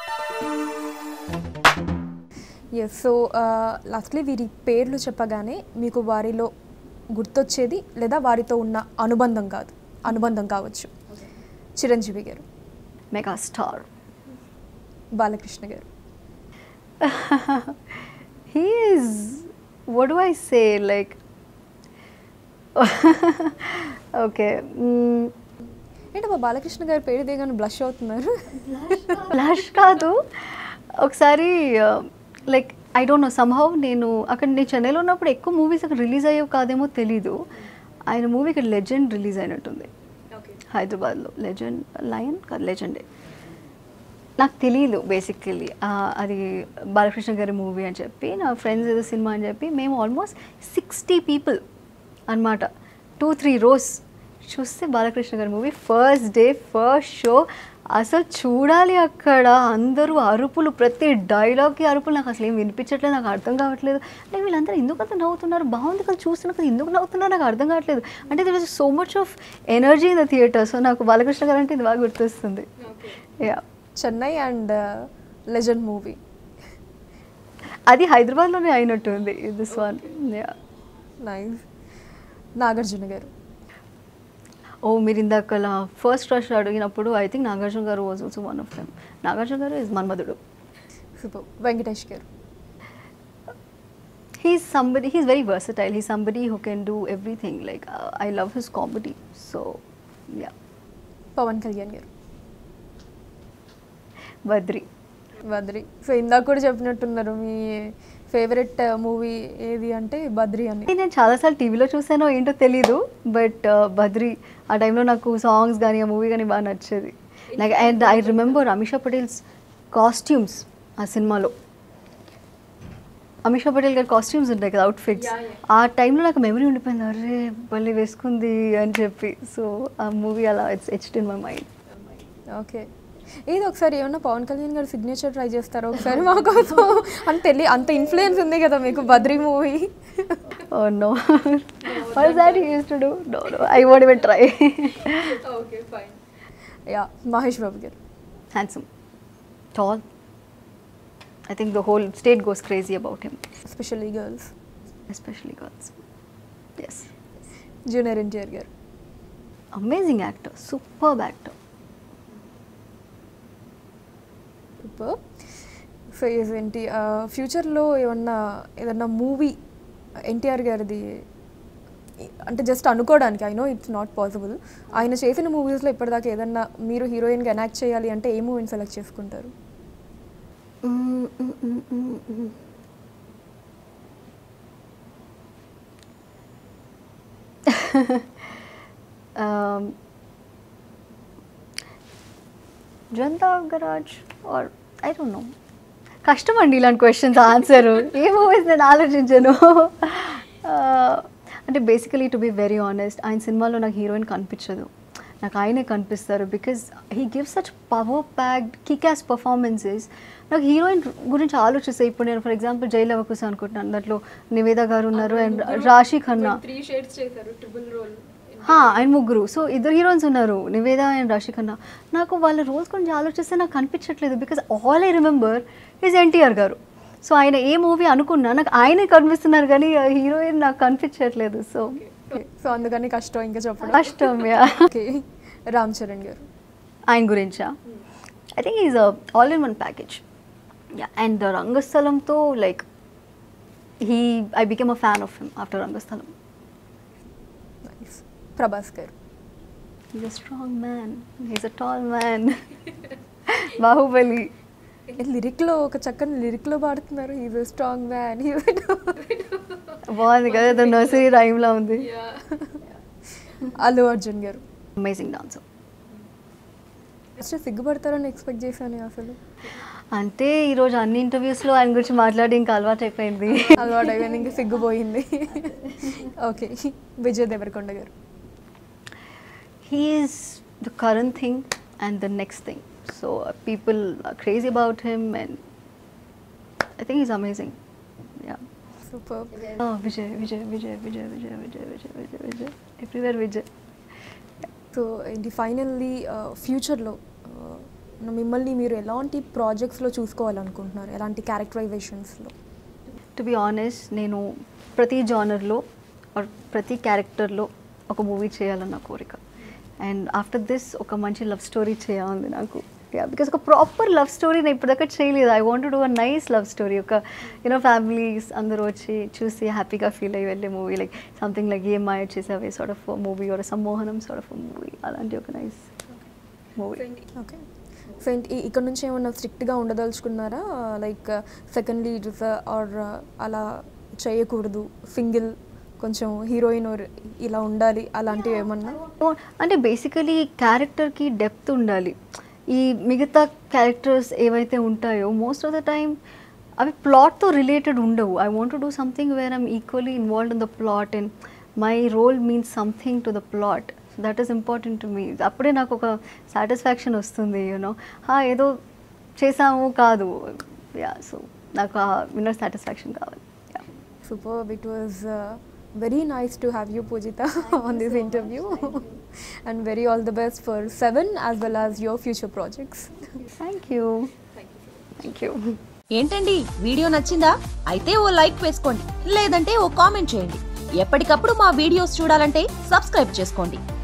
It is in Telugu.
ఎస్ సో లాస్ట్లీ వీరి పేర్లు చెప్పగానే మీకు వారిలో గుర్తొచ్చేది లేదా వారితో ఉన్న అనుబంధం కాదు అనుబంధం కావచ్చు చిరంజీవి గారు మెగా స్టార్ బాలకృష్ణ గారు he is what do i say like okay mm, ఏంటి మా బాలకృష్ణ గారి పేరు దిగానే బ్లష్ అవుతున్నారు ఫ్లాష్ కాదు ఒకసారి like I don't know somehow నేను అక్కడ నేను చెన్నైలో ఉన్నప్పుడు ఎక్కువ మూవీస్ అక్కడ రిలీజ్ అయ్యేవి కాదేమో తెలీదు ఆయన మూవీ ఇక్కడ లెజెండ్ రిలీజ్ అయినట్టుంది హైదరాబాద్లో లెజెండ్ లయన్ కాదు లెజెండే నాకు తెలియదు బేసికలీ అది బాలకృష్ణ గారి మూవీ అని చెప్పి నా ఫ్రెండ్స్ ఏదో సినిమా అని చెప్పి మేము ఆల్మోస్ట్ సిక్స్టీ పీపుల్ అన్నమాట టూ త్రీ రోస్ చూస్తే బాలకృష్ణ గారి movie first day first show అసలు చూడాలి అక్కడ అందరూ అరుపులు ప్రతి డైలాగ్కి అరుపులు నాకు అసలు ఏం వినిపించట్లేదు నాకు అర్థం కావట్లేదు అంటే వీళ్ళందరూ ఎందుకు అంత నవ్వుతున్నారు బాగుంది కదా చూస్తున్నా కదా ఎందుకు నవ్వుతున్నారు నాకు అర్థం కావట్లేదు అంటే there is so much of energy in the theatre so నాకు బాలకృష్ణ గారు అంటే ఇది బాగా గుర్తొస్తుంది yeah Chennai and legend movie అది హైదరాబాద్లోనే అయినట్టుంది దిస్ వన్ నైస్ నాగార్జున గారు ఓ మీరు ఇందాక ఫస్ట్ రష్ అడిగినప్పుడు ఐ థింక్ నాగార్జున గారు was also one of them Nagarjuna గారు ఇస్ మన్మధుడు సూపర్ వెంకటేష్ గారు he's somebody he's very versatile he somebody who can do everything like I love his comedy so yeah Pawan Kalyan గారు బద్రి బద్రి సో ఇందాక కూడా చెప్పినట్టున్నారు మీ ఫేవరెట్ మూవీ ఏది అంటే బద్రి అని నేను చాలాసార్లు టీవీలో చూసానో ఏంటో తెలీదు బట్ బద్రి ఆ టైంలో నాకు సాంగ్స్ కానీ ఆ మూవీ కానీ బాగా నచ్చేది నాకు and I remember Ameesha Patel's costumes ఆ సినిమాలో అమిషా పటేల్ గారి కాస్ట్యూమ్స్ ఉంటాయి కదా అవుట్ఫిట్స్ ఆ టైంలో నాకు మెమరీ ఉండిపోయింది అరే భలే వేసుకుంది అని చెప్పి సో ఆ మూవీ అలా it's etched in my mind okay ఏది ఒకసారి ఏమన్నా పవన్ కళ్యాణ్ గారు సిగ్నేచర్ ట్రై చేస్తారా ఒకసారి మా కోసం అంత తెలియ అంత ఇన్ఫ్లుయెన్స్ ఉంది కదా మీకు Badri movie oh no what is that used to do no no I want even try okay fine yeah Mahesh Babu గారు handsome, tall. I think the whole state goes crazy about him, especially girls especially girls. Yes. Junior NTR గారు Amazing actor, superb actor. Super so ఏంటి ఫ్యూచర్లో ఏమన్నా ఏదన్నా మూవీ ఎన్టీఆర్ గారిది అంటే జస్ట్ అనుకోవడానికి I know it's not possible ఆయన చేసిన మూవీస్లో ఇప్పటిదాకా ఏదన్నా మీరు హీరోయిన్గా ఎనాక్ట్ చేయాలి అంటే ఏ మూవీని సెలెక్ట్ చేసుకుంటారు Mm, mm, mm, mm, mm. um, Janatha Garage or I don't know కష్టం అండి ఇలాంటి క్వశ్చన్స్ ఆన్సర్ ఏ మూవీస్ నేను ఆలోచించాను Uh, అంటే basically to be very honest ఆయన సినిమాలో నాకు హీరోయిన్ కనిపించదు నాకు ఆయనే కనిపిస్తారు because he give such power packed kickass performances నాకు హీరోయిన్ గురించి ఆలోచిస్తే ఇప్పుడు నేను ఫర్ ఎగ్జాంపుల్ జై లవకుశ అనుకుంటున్నాను దాంట్లో నివేద గారు ఉన్నారు and Raashi Khanna three shades చేశారు ట్రిపుల్ రోల్ హా, ఆయన ముగ్గురు సో ఇద్దరు హీరోయిన్స్ ఉన్నారు నివేద అండ్ రాశి ఖన్నా నాకు వాళ్ళ రోల్స్ గురించి ఆలోచిస్తే నాకు కనిపించట్లేదు because all I remember is NTR గారు సో ఆయన ఏ మూవీ అనుకున్నా నాకు ఆయనే కనిపిస్తున్నారు కానీ హీరోయిన్ నాకు కనిపించట్లేదు సో సో అందుకని కష్టం ఇంకా చెప్పడం కష్టం యా ఓకే రామ్ చరణ్ గారు ఆయన గురించా I think is all in one package yeah and రంగస్థలంతో like he I became a fan of him after Rangasthalam nice Prabhas గారు is a strong man is a tall man Baahubali లిరిక్లో ఒక చక్కని లిరిక్లో పాడుతున్నారు ఈజ్ స్ట్రాంగ్ మ్యాన్ బాగుంది కదా నర్సరీ రైమ్లా ఉంది అల్లు అర్జున్ గారు అమేజింగ్ డాన్సర్ ఫస్ట్ సిగ్గుపడతారని ఎక్స్పెక్ట్ చేశాను అసలు అంటే ఈరోజు అన్ని ఇంటర్వ్యూస్లో ఆయన గురించి మాట్లాడి ఇంకా అలవాటు అయిపోయింది అలవాటు అయిపోయింది ఇంకా సిగ్గుపోయింది ఓకే విజయ్ దేవరకొండ గారు he's the current thing and the next thing so people crazy about him and I think is amazing yeah super Vijay Vijay Vijay Vijay Vijay Vijay Vijay Vijay Vijay everywhere Vijay so ఏంటి ఫైనల్లీ ఫ్యూచర్లో మిమ్మల్ని మీరు ఎలాంటి ప్రాజెక్ట్స్లో చూసుకోవాలనుకుంటున్నారు ఎలాంటి క్యారెక్టరైజేషన్స్లో టు బి ఆనెస్ట్ నేను ప్రతి జానర్లో ఆర్ ప్రతి క్యారెక్టర్లో ఒక మూవీ చేయాలన్న కోరిక అండ్ ఆఫ్టర్ దిస్ ఒక మంచి లవ్ స్టోరీ చేయాలి నాకు బికాస్ ఒక ప్రాపర్ లవ్ స్టోరీ నేను ఇప్పటిదాకా చేయలేదు I want do a nice love story ఒక యూనో ఫ్యామిలీస్ అందరూ వచ్చి చూసి హ్యాపీగా ఫీల్ అయ్యి వెళ్ళే movie like something like Ye Maaya Chesave sort of movie ఒక సమ్మోహనం సార్ట్ ఆఫ్ మూవీ అలాంటి ఒక నైస్ మూవీ ఓకే సో ఏంటి ఇ- ఇక్కడ నుంచి ఏమన్నా స్ట్రిక్ట్గా ఉండదలుచుకున్నారా లైక్ సెకండ్ లీడ్స్ ఆర్ అలా చేయకూడదు సింగిల్ కొంచెం హీరోయిన్ ఇలా ఉండాలి అలాంటివి ఏమన్నా అంటే బేసికలీ క్యారెక్టర్కి డెప్త్ ఉండాలి ఈ మిగతా క్యారెక్టర్స్ ఏవైతే ఉంటాయో మోస్ట్ ఆఫ్ ద టైమ్ అవి ప్లాట్తో రిలేటెడ్ ఉండవు I want do something where I'm equally involved in the plot and my role means something to the plot that is important to me అప్పుడే నాకు ఒక సాటిస్ఫాక్షన్ వస్తుంది యూనో ఏదో చేసాము కాదు యా సో నాకు ఆ విన్నర్ సాటిస్ఫాక్షన్ కావాలి Yeah. Super it was very nice to have you Pujitha on this interview and very all the best for seven as well as your future projects thank you thank you ఏంటండి వీడియో నచ్చిందా అయితే ఓ లైక్ వేసుకోండి లేదంటే ఓ కామెంట్ చేయండి ఎప్పటికప్పుడు మా వీడియోస్ చూడాలంటే సబ్స్క్రైబ్ చేసుకోండి